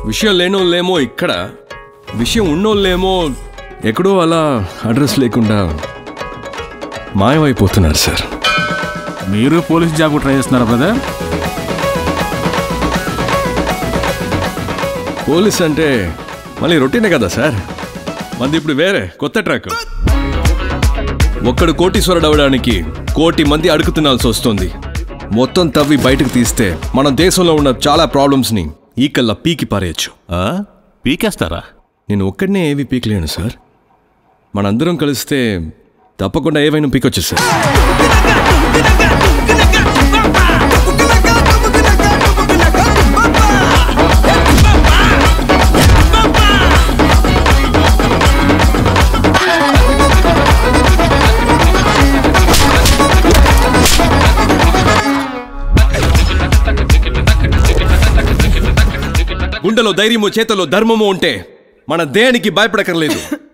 విషయం లేనోళ్ళేమో ఇక్కడ విషయం ఉన్నోళ్ళేమో ఎక్కడో అలా అడ్రస్ లేకుండా మాయమైపోతున్నారు సార్ మీరు పోలీస్ జాబ్ ట్రై చేస్తున్నారా బ్రదర్ పోలీస్ అంటే మళ్ళీ రొటీనే కదా సార్ మంది ఇప్పుడు వేరే కొత్త ట్రాక్ ఒక్కడు కోటీశ్వరుడు అవడానికి కోటి మంది అడుగు తినాల్సి వస్తుంది మొత్తం తవ్వి బయటకు తీస్తే మన దేశంలో ఉన్న చాలా ప్రాబ్లమ్స్ని ఈకల్లా పీకి పారేయచ్చు ఆ? పీకేస్తారా నేను ఒక్కడనే ఏవి పీకలేను సార్ మనందరం కలిస్తే తప్పకుండా ఏవైనా పీకొచ్చు సార్ గుండెలో ధైర్యము చేతలో ధర్మము ఉంటే మన దేనికి భయపడకర్లేదు